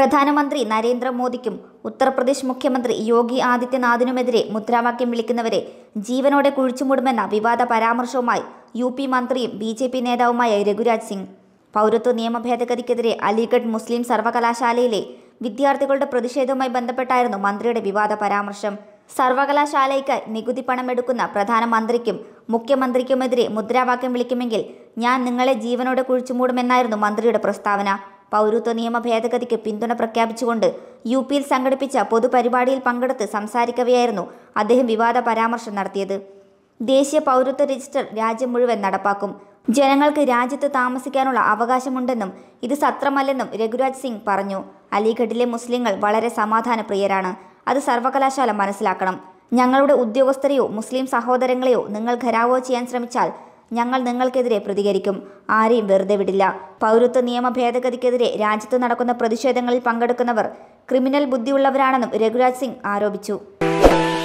പ്രധാനമന്ത്രി നരേന്ദ്രമോദിക്കും ഉത്തർപ്രദേശ് മുഖ്യമന്ത്രി യോഗി ആദിത്യനാഥിനുമെതിരെ മുദ്രാവാക്യം വിളിക്കുന്നവരെ ജീവനോടെ കുഴിച്ചുമൂടുമെന്ന വിവാദ പരാമർശവുമായി യു പി മന്ത്രിയും ബി ജെ പി നേതാവുമായ രഘുരാജ് സിംഗ് പൗരത്വ നിയമ ഭേദഗതിക്കെതിരെ അലിഗഡ് മുസ്ലിം സർവകലാശാലയിലെ വിദ്യാർത്ഥികളുടെ പ്രതിഷേധവുമായി ബന്ധപ്പെട്ടായിരുന്നു മന്ത്രിയുടെ വിവാദ പരാമർശം സർവകലാശാലയ്ക്ക് നികുതി പണമെടുക്കുന്ന പ്രധാനമന്ത്രിക്കും മുഖ്യമന്ത്രിക്കുമെതിരെ മുദ്രാവാക്യം വിളിക്കുമെങ്കിൽ ഞാൻ നിങ്ങളെ ജീവനോടെ കുഴിച്ചുമൂടുമെന്നായിരുന്നു മന്ത്രിയുടെ പ്രസ്താവന പൗരത്വ നിയമ ഭേദഗതിക്ക് പിന്തുണ പ്രഖ്യാപിച്ചുകൊണ്ട് യു പിയിൽ സംഘടിപ്പിച്ച പൊതുപരിപാടിയിൽ പങ്കെടുത്ത് സംസാരിക്കവെയായിരുന്നു അദ്ദേഹം വിവാദ പരാമർശം നടത്തിയത് ദേശീയ പൗരത്വ രജിസ്റ്റർ രാജ്യം മുഴുവൻ നടപ്പാക്കും ജനങ്ങൾക്ക് രാജ്യത്ത് താമസിക്കാനുള്ള അവകാശമുണ്ടെന്നും ഇത് സത്രമല്ലെന്നും രഘുരാജ് സിംഗ് പറഞ്ഞു അലിഗഡിലെ മുസ്ലിങ്ങൾ വളരെ സമാധാനപ്രിയരാണ് അത് സർവകലാശാല മനസ്സിലാക്കണം ഞങ്ങളുടെ ഉദ്യോഗസ്ഥരെയോ മുസ്ലിം സഹോദരങ്ങളെയോ നിങ്ങൾ ഘരാവോ ചെയ്യാൻ ശ്രമിച്ചാൽ ഞങ്ങൾ നിങ്ങൾക്കെതിരെ പ്രതികരിക്കും ആരെയും വെറുതെ വിടില്ല പൗരത്വ നിയമ ഭേദഗതിക്കെതിരെ രാജ്യത്ത് നടക്കുന്ന പ്രതിഷേധങ്ങളിൽ പങ്കെടുക്കുന്നവർ ക്രിമിനൽ ബുദ്ധിയുള്ളവരാണെന്നും രഘുരാജ് സിംഗ് ആരോപിച്ചു